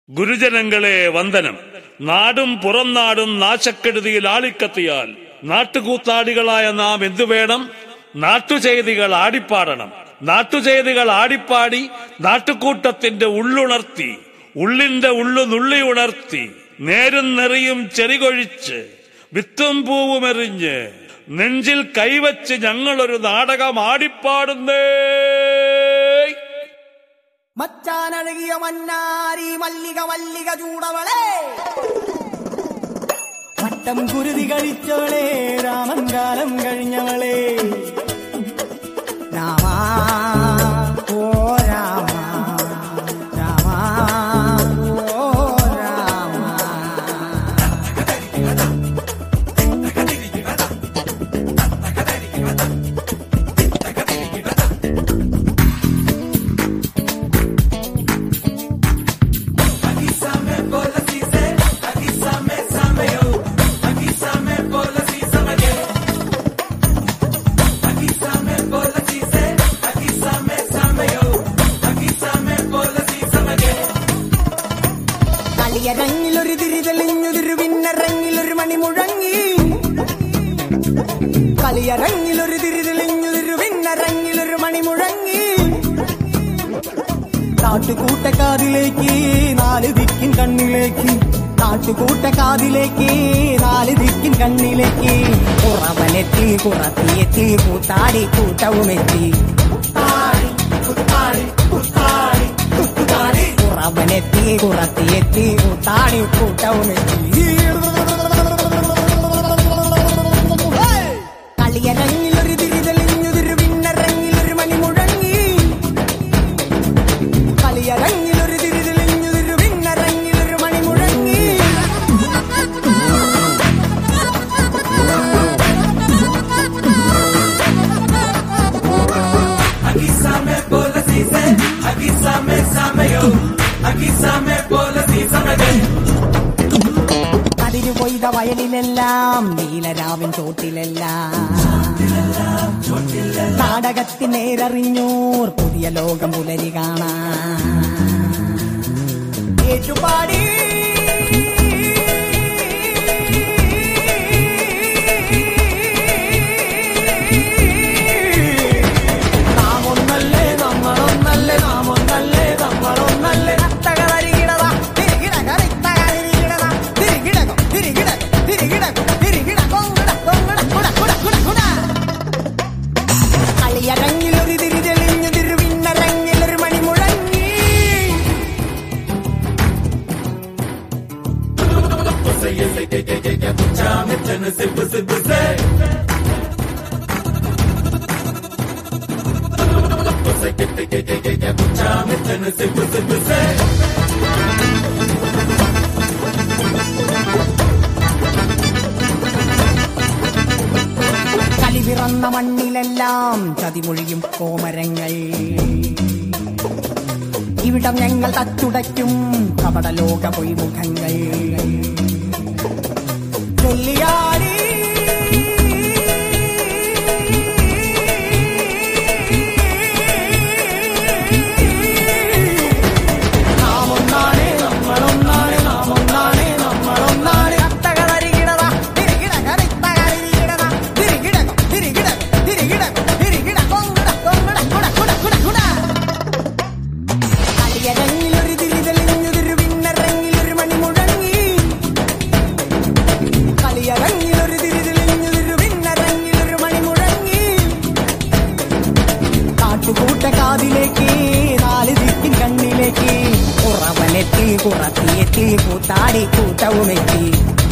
ഗുരുജനങ്ങളെ വന്ദനം നാടും പുറം നാടും നാശക്കെടുതിയിൽ ആളിക്കത്തിയാൽ നാട്ടുകൂത്താടികളായ നാം എന്തു വേണം നാട്ടുചെയ്തികൾ ആടിപ്പാടണം നാട്ടുചെയ്തികൾ ആടിപ്പാടി നാട്ടുകൂട്ടത്തിന്റെ ഉള്ളുണർത്തി ഉള്ളിന്റെ ഉള്ളു നുള്ളി ഉണർത്തി നേരും നെറിയും ചെറികൊഴിച്ച് വിത്തും പൂവുമെറിഞ്ഞ് നെഞ്ചിൽ കൈവച്ച് ഞങ്ങളൊരു നാടകം ആടിപ്പാടുന്നേ മച്ചാനഴകിയ മന്നാരി മല്ലിക മല്ലിക ചൂടവളെ വട്ടം കുരുതി കഴിച്ചവളെ രാമൻ കാലം കഴിഞ്ഞവളെ രാമാ ഓ രാമ രാമാ ഓ രാമ കളിയരങ്ങിലൊരു തിരി തെളിഞ്ഞൊരു പിന്നരങ്ങിലൊരു മണി മുഴങ്ങി കളിയരങ്ങിലൊരു തിരി തെളിഞ്ഞൊരു പിന്നരങ്ങിലൊരു മണി മുഴങ്ങി നാട്ടുകൂട്ടക്കാതിലേക്ക് നാല് ദിക്കിൻ കണ്ണിലേക്ക് നാട്ടുകൂട്ടക്കാതിലേക്ക് നാല് ദിക്കിൻ കണ്ണിലേക്ക് കുറവനെത്തി കുറത്തിയെത്തി കൂത്താടി കൂട്ടവുമെത്തി കുത്താടി കുത്താടി കുത്താടി കുത്താടി കുറവനെത്തി കുറത്തിയെത്തി കൂത്താടി കൂട്ടവുമെത്തി കളിയരങ്ങിലൊരു തിരി തെളിഞ്ഞൊരു പിന്നരങ്ങിലൊരു മണി മുഴങ്ങി കളിയരങ്ങിലൊരു തിരി തെളിഞ്ഞൊരു പിന്നരങ്ങിലൊരു മണി മുഴങ്ങി അതിരു കൊയ്ത വയലിലെല്ലാം നീലരാവിൻ ചോട്ടിലെല്ലാം നാടകത്തിൽ നേരറിഞ്ഞോർ പുതിയ ലോകം പുലരി കാണാൻ ഏറ്റുപാടി നാമൊന്നല്ലേ നമ്മളൊന്നല്ലേ നാമൊന്നല്ലേ നമ്മളൊന്നല്ലേ നത്തകളരികിടതാ തിരികിടക റിത്തകരികിടത തിരികിടകം തിരികിടകം തിരികിടകം തിരികിട കൊങ്ങിട കൊങ്ങിട കുട കുട കുട കുട കളിയരങ്ങിലൊരു തിരി തെളിഞ്ഞു തിരുവിന്നരങ്ങിലൊരു മണി മുഴങ്ങി കളി പിറന്ന മണ്ണിലെല്ലാം ചതിമൊഴിയും കോമരങ്ങൾ ഇവിടം ഞങ്ങൾ തച്ചുടയ്ക്കും കപടലോക പൊയ്മുഖങ്ങൾ ചൊല്ലിയാടി നാമൊന്നാണ് നമ്മളൊന്നാണ് നാമൊന്നാണ് നമ്മളൊന്നാണ് അത്തകളരികിടത തിരികിടക റിത്തകരികിടത തിരികിടകം തിരികിടകം തിരികിടകം തിരികിട കൊങ്ങിട കൊങ്ങിട കുട കുട കുട കുട കളിയരങ്ങിലൊരു തിരി തെളിഞ്ഞൊരു പിന്നരങ്ങിലൊരു മണി മുഴങ്ങി കളിയരങ്ങിലൊരു തിരി തെളിഞ്ഞൊരു പിന്നരങ്ങിലൊരു മണി മുഴങ്ങി കാട്ടുകൂട്ടക്കാതിലേക്ക് നാല് ദിക്കിൻ കണ്ണിലേക്ക് കുറവനെത്തി കുറത്തിയെത്തി കൂത്താടി കൂട്ടവുമെത്തി